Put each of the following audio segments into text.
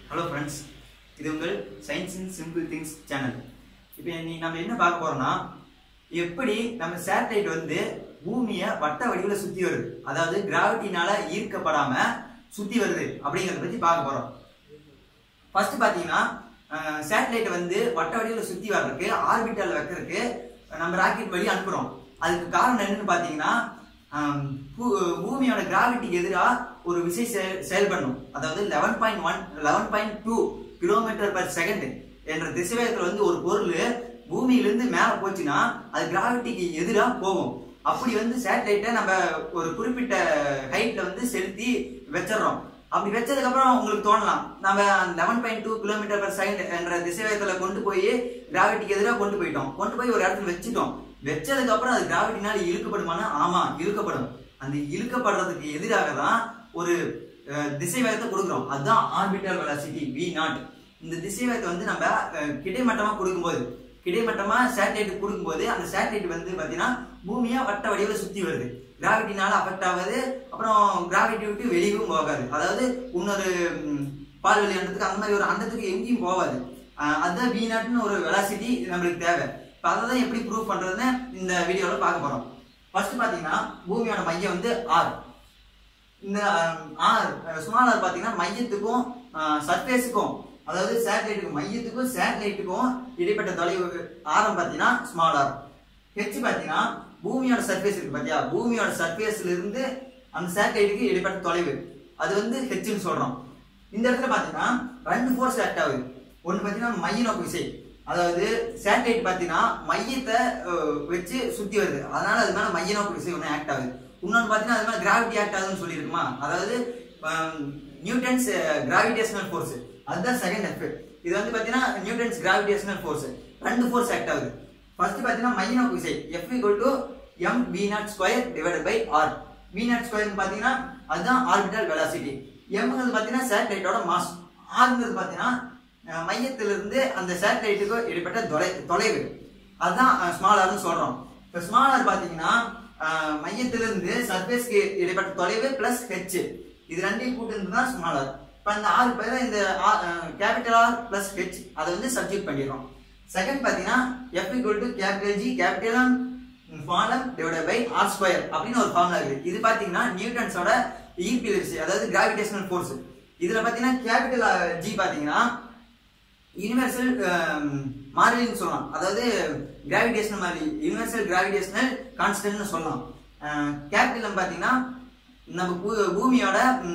hello friends இது உங்கள் science in simple things channel இப்போ நீ நம்ம என்ன பார்க்க போறோம்னா எப்படி நம்ம சேட்டலைட் வந்து பூமியை வட்ட வடிவில் சுற்றி வருது அதாவது கிராவிட்டினால ஈர்க்கப்படாம சுற்றி வருது அப்படிங்கிறத பற்றி பார்க்க போறோம் ஃபர்ஸ்ட் பார்த்தீங்கன்னா சேட்டலைட் வந்து வட்ட வடிவில் சுற்றி வர்றதுக்கு ஆர்பிட்டல் வைக்கிறதுக்கு நம்ம ராக்கெட் வழி அனுப்புகிறோம் அதுக்கு காரணம் என்னன்னு பார்த்தீங்கன்னா ஆம், பூ- பூமியோட கிராவிட்டிக்கு எதிராக ஒரு விசை செய- செயல்படணும் அதாவது eleven point one eleven point two kilometre per second என்ற திசைவேகத்தில் வந்து ஒரு பொருள் பூமியிலிருந்து மேலே போச்சுன்னா அது கிராவிட்டிக்கு எதிராக போகும் அப்படி வந்து சேட்டலைட்டை நம்ம ஒரு குறிப்பிட்ட ஹைட்ல வந்து செலுத்தி வச்சிடுறோம் அப்படி வச்சதுக்கு அப்புறம் உங்களுக்கு தோணலாம் நம்ம eleven point two kilometre per second என்ற திசைவேகத்துல கொண்டு போய் கிராவிட்டிக்கு எதிராக கொண்டு போயிட்டோம் கொண்டு போய் ஒரு இடத்துல வச்சுட்டோம் வச்சதுக்கு அப்புறம் அது கிராவிட்டினால இழுக்கப்படுமானா ஆமா இழுக்கப்படும் அந்த இழுக்கப்படுறதுக்கு எதிராக தான் ஒரு அஹ், திசைவேகத்தை கொடுக்குறோம் அதுதான் ஆர்பிட்டல் வெலாசிட்டி வி நாட் இந்த திசைவேகத்தை வந்து நம்ம அஹ், கிடைமட்டமா கொடுக்கும்போது கிடைமட்டமா சேட்டலைட் கொடுக்கும்போது அந்த சேட்டலைட் வந்து பாத்தீங்கன்னா பூமியா வட்ட வடிவில் சுத்தி வருது கிராவிட்டினால அஃபெக்ட் ஆகாது அப்புறம் கிராவிட்டி விட்டு வெளியவும் போகாது அதாவது இன்னொரு ம், பால்வெளி அண்டத்துக்கு அந்த மாதிரி ஒரு அண்டத்துக்கு எங்கேயும் போகாது அஹ், அதுதான் வி நாட்னு ஒரு வெலாசிட்டி நம்மளுக்கு தேவை இப்போ அதை தான் எப்படி ப்ரூவ் பண்றதுன்னு இந்த வீடியோவில் பார்க்க போறோம் ஃபர்ஸ்ட் பாத்தீங்கன்னா பூமியோட மையம் வந்து ஆர் இந்த ஆர் ஸ்மால் ஆர் பார்த்தீங்கன்னா மையத்துக்கும் சர்ஃபேஸுக்கும் அதாவது சேட்டலைட்டுக்கும் மையத்துக்கும் சேட்டலைட்டுக்கும் இடைப்பட்ட தொலைவு ஆரம் பார்த்தீங்கன்னா ஸ்மால் ஆர் ஹெச் பார்த்தீங்கன்னா பூமியோட சர்ஃபேஸ் இருக்கு பார்த்தியா பூமியோட சர்ஃபேஸ்ல இருந்து அந்த சேட்டலைட்டுக்கு இடைப்பட்ட தொலைவு அது வந்து ஹெச்னு சொல்றோம் இந்த இடத்துல பார்த்தீங்கன்னா ரெண்டு ஃபோர்ஸ் ஆக்ட் ஆகுது ஒன்று பார்த்தீங்கன்னா மைய நோக்கு விசை அதாவது சேட்டலைட் பார்த்தீங்கன்னா மையத்தை அஹ், வச்சு சுத்தி வருது அதனால அது மேல மைய நோக்கு விசை ஒன்று ஆக்ட் ஆகுது இன்னொன்று பார்த்தீங்கன்னா அது மேல கிராவிட்டி ஆக்ட் ஆகுதுன்னு சொல்லியிருக்குமா அதாவது நியூட்டன்ஸ் கிராவிடேஷனல் ஃபோர்ஸ் அதுதான் செகண்ட் எஃபெக்ட் இது வந்து பார்த்தீங்கன்னா நியூட்டன்ஸ் கிராவிடேஷனல் ஃபோர்ஸ் ரெண்டு ஃபோர்ஸ் ஆக்ட் ஆகுது ஃபர்ஸ்ட் பார்த்தீங்கன்னா மைய நோக்கு விசை F equal to m v naught square divided by r v naught square பார்த்தீங்கன்னா அதுதான் ஆர்பிட்டல் வெலாசிட்டி எம்ங்கிறது பார்த்தீங்கன்னா சேட்டலைட்டோட மாஸ் ஆர்ங்கிறது பார்த்தீங்கன்னா அஹ், மையத்திலிருந்து அந்த சேட்டலைட்டுக்கு இடைப்பட்ட தொலை தொலைவு அதுதான் ஸ்மால் ஆர்னு சொல்றோம் இப்போ ஸ்மால் ஆர் பார்த்தீங்கன்னா அஹ், மையத்திலிருந்து சர்ஃபேஸ்க்கு இடைப்பட்ட தொலைவு பிளஸ் ஹெச் இது ரெண்டையும் கூட்டு தான் ஸ்மால் ஆர் இப்போ அந்த ஆறு பேர் இந்த கேபிட்டல் ஆர் பிளஸ் ஹெச் அதை வந்து சப்ஜெக்ட் பண்ணிடுறோம் செகண்ட் பார்த்தீங்கன்னா F equal to capital G capital formula divide by r square அப்படின்னு ஒரு ஃபார்முலா இருக்கு இது பார்த்தீங்கன்னா நியூட்டன்ஸோட ஈர்ப்பு விசை அதாவது கிராவிடேஷனல் ஃபோர்ஸ் இதுல பார்த்தீங்கன்னா கேபிட்டல் ஜி பார்த்தீங்கன்னா யுனிவர்சல் மாறிலின்னு சொல்லலாம் அதாவது கிராவிடேஷனல் மாறிலி யுனிவர்சல் கிராவிடேஷனல் கான்ஸ்டன்ட்னு சொல்லலாம் கேபிட்டல் பார்த்தீங்கன்னா நம்ம பூ- பூமியோட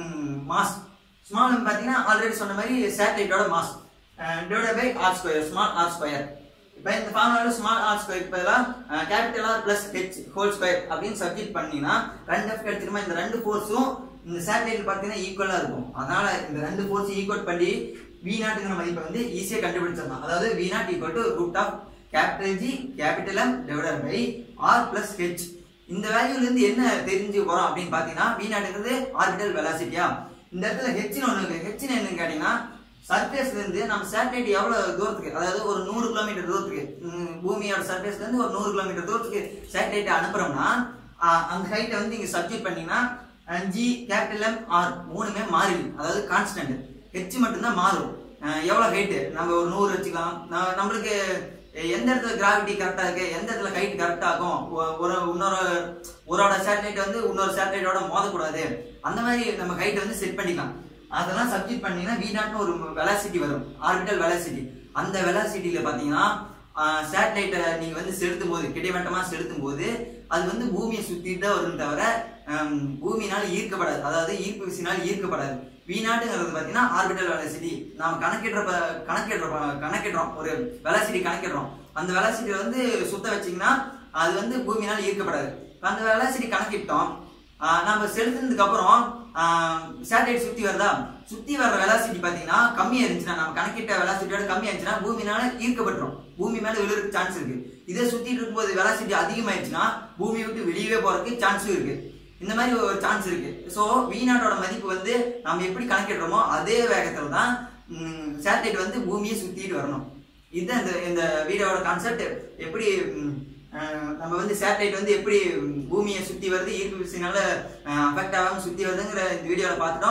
மாஸ் ஸ்மால் பார்த்தீங்கன்னா ஆல்ரெடி சொன்ன மாதிரி சேட்டலைட்டோட mass divide by r square small r square இப்போ இந்த ஃபார்முலால ஸ்மால் ஆர் ஸ்கொயர் பதிலாக capital r plus h whole square அப்படின்னு சப்ஜெக்ட் பண்ணீங்கன்னா ரெண்டு எஃப் கிடைச்சிருமா இந்த ரெண்டு ஃபோர்ஸும் இந்த சேட்டலைட் பார்த்தீங்கன்னா ஈக்குவலாக இருக்கும் அதனால இந்த ரெண்டு ஃபோர்ஸ் ஈக்குவல் பண்ணி வி நாட்டுங்கிற மதிப்பை வந்து ஈஸியாக கண்டுபிடிச்சிடலாம் அதாவது v naught equal to root of capital G capital M divided by r plus h இந்த வேல்யூல இருந்து என்ன தெரிஞ்சு போறோம் அப்படின்னு பாத்தீங்கன்னா வி நாட்டுங்கிறது ஆர்பிட்டல் வெலாசிட்டியா இந்த இடத்துல ஹெச்னு ஒண்ணு இருக்கு ஹெச்னு என்னன்னு கேட்டீங்கன்னா சர்ஃபேஸ்ல இருந்து நம்ம சேட்டலைட் எவ்வளவு தூரத்துக்கு அதாவது ஒரு நூறு கிலோமீட்டர் தூரத்துக்கு ம், பூமியோட சர்ஃபேஸ்ல இருந்து ஒரு நூறு கிலோமீட்டர் தூரத்துக்கு சேட்டலைட் அனுப்புறோம்னா ஆஹ், அந்த ஹைட்டை வந்து இங்க சப்ஜெக்ட் பண்ணீங்கன்னா ஜி கேபிட்டல் எம் ஆர் மூணுமே மாறிலி அதாவது கான்ஸ்டன்ட் ஹெச் மட்டும்தான் மாறும் அஹ் எவ்வளவு ஹைட்டு நம்ம ஒரு நூறு வச்சுக்கலாம் ந- நம்மளுக்கு எந்த இடத்துல கிராவிட்டி கரெக்டா இருக்கு எந்த இடத்துல ஹைட் கரெக்டா ஆகும் ஒ- ஒரு இன்னொரு ஒரோட சேட்டலைட் வந்து இன்னொரு சேட்டலைட்டோட மோதக்கூடாது அந்த மாதிரி நம்ம ஹைட் வந்து செட் பண்ணிக்கலாம் அதெல்லாம் சப்ஜெக்ட் பண்ணீங்கன்னா வி நாட்னு ஒரு வெலாசிட்டி வரும் ஆர்பிட்டல் வெலாசிட்டி அந்த வெலாசிட்டியில பாத்தீங்கன்னா சேட்டலைட்டை நீங்க வந்து செலுத்தும் போது கிடைமட்டமா செலுத்தும் போது அது வந்து பூமியை சுத்திட்டு தான் வரும் தவிர ஹம், பூமியினால ஈர்க்கப்படாது அதாவது ஈர்ப்பு விசையினால் ஈர்க்கப்படாது வி நாட்டுங்கிறது பாத்தீங்கன்னா ஆர்பிட்டல் வெலாசிட்டி நாம கணக்கிடுற கணக்கிடுற கணக்கிடுறோம் ஒரு வெலாசிட்டி கணக்கிடுறோம் அந்த வெலாசிட்டி வந்து சுத்த வச்சீங்கன்னா அது வந்து பூமியினால் ஈர்க்கப்படாது அந்த வெலாசிட்டி கணக்கிட்டோம் ஆஹ் நம்ம செலுத்தினதுக்கு அப்புறம் சேட்டலைட் சுத்தி வருதா சுத்தி வர்ற வெலாசிட்டி பாத்தீங்கன்னா கம்மியா இருந்துச்சுன்னா நம்ம கணக்கிட்ட வெலாசிட்டியோட கம்மியா இருந்துச்சுன்னா பூமினால ஈர்க்கப்பட்டுரும் பூமி மேல விழுறதுக்கு சான்ஸ் இருக்கு இதே சுத்திட்டு இருக்கும்போது வெலாசிட்டி அதிகமாயிருச்சுன்னா பூமி விட்டு வெளியவே போறதுக்கு சான்ஸும் இருக்கு இந்த மாதிரி ஒரு சான்ஸ் இருக்கு ஸோ வீநாட்டோட மதிப்பு வந்து நம்ம எப்படி கணக்கிடுறோமோ அதே வேகத்துல தான் சேட்டலைட் வந்து பூமியை சுத்திட்டு வரணும் இதுதான் இந்த இந்த வீடியோவோட கான்செப்ட் எப்படி ம், அஹ், நம்ம வந்து சேட்டலைட் வந்து எப்படி ம், பூமியை சுத்தி வருது ஈர்ப்பு விசைனால அஃபெக்ட் ஆகாம சுத்தி வருதுங்கிற இந்த வீடியோல பார்த்துட்டோம்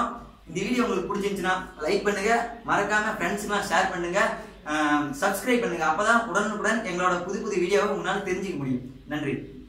இந்த வீடியோ உங்களுக்கு பிடிச்சிருந்துச்சுன்னா லைக் பண்ணுங்க மறக்காம ஃப்ரெண்ட்ஸ்க்குலாம் ஷேர் பண்ணுங்க சப்ஸ்கிரைப் பண்ணுங்க அப்பதான் உடனுக்குடன் எங்களோட புது புது வீடியோவை உங்களால் தெரிஞ்சுக்க முடியும் நன்றி